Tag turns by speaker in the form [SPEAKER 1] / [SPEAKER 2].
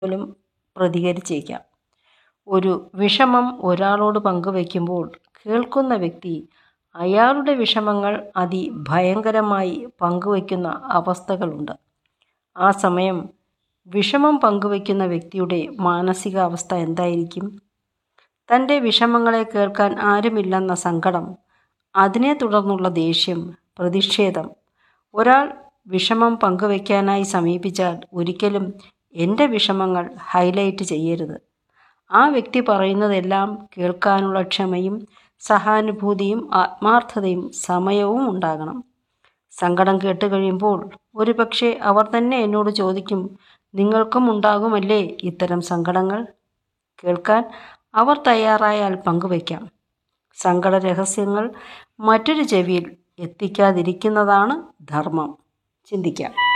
[SPEAKER 1] പോലും പ്രതികരിച്ചേക്കാം ഒരു വിഷമം ഒരാളോട് പങ്കുവയ്ക്കുമ്പോൾ കേൾക്കുന്ന വ്യക്തി അയാളുടെ വിഷമങ്ങൾ അതിഭയങ്കരമായി പങ്കുവയ്ക്കുന്ന അവസ്ഥകളുണ്ട് ആ സമയം വിഷമം പങ്കുവയ്ക്കുന്ന വ്യക്തിയുടെ മാനസികാവസ്ഥ എന്തായിരിക്കും തൻ്റെ വിഷമങ്ങളെ കേൾക്കാൻ ആരുമില്ലെന്ന സങ്കടം അതിനെ തുടർന്നുള്ള ദേഷ്യം പ്രതിഷേധം ഒരാൾ വിഷമം പങ്കുവയ്ക്കാനായി സമീപിച്ചാൽ ഒരിക്കലും എൻ്റെ വിഷമങ്ങൾ ഹൈലൈറ്റ് ചെയ്യരുത് ആ വ്യക്തി പറയുന്നതെല്ലാം കേൾക്കാനുള്ള ക്ഷമയും സഹാനുഭൂതിയും ആത്മാർത്ഥതയും സമയവും ഉണ്ടാകണം സങ്കടം കേട്ട് കഴിയുമ്പോൾ ഒരുപക്ഷെ അവർ തന്നെ എന്നോട് ചോദിക്കും നിങ്ങൾക്കും ഉണ്ടാകുമല്ലേ ഇത്തരം സങ്കടങ്ങൾ കേൾക്കാൻ അവർ തയ്യാറായാൽ പങ്കുവയ്ക്കാം സങ്കട രഹസ്യങ്ങൾ മറ്റൊരു ചെവിയിൽ എത്തിക്കാതിരിക്കുന്നതാണ് ധർമ്മം ചിന്തിക്കാം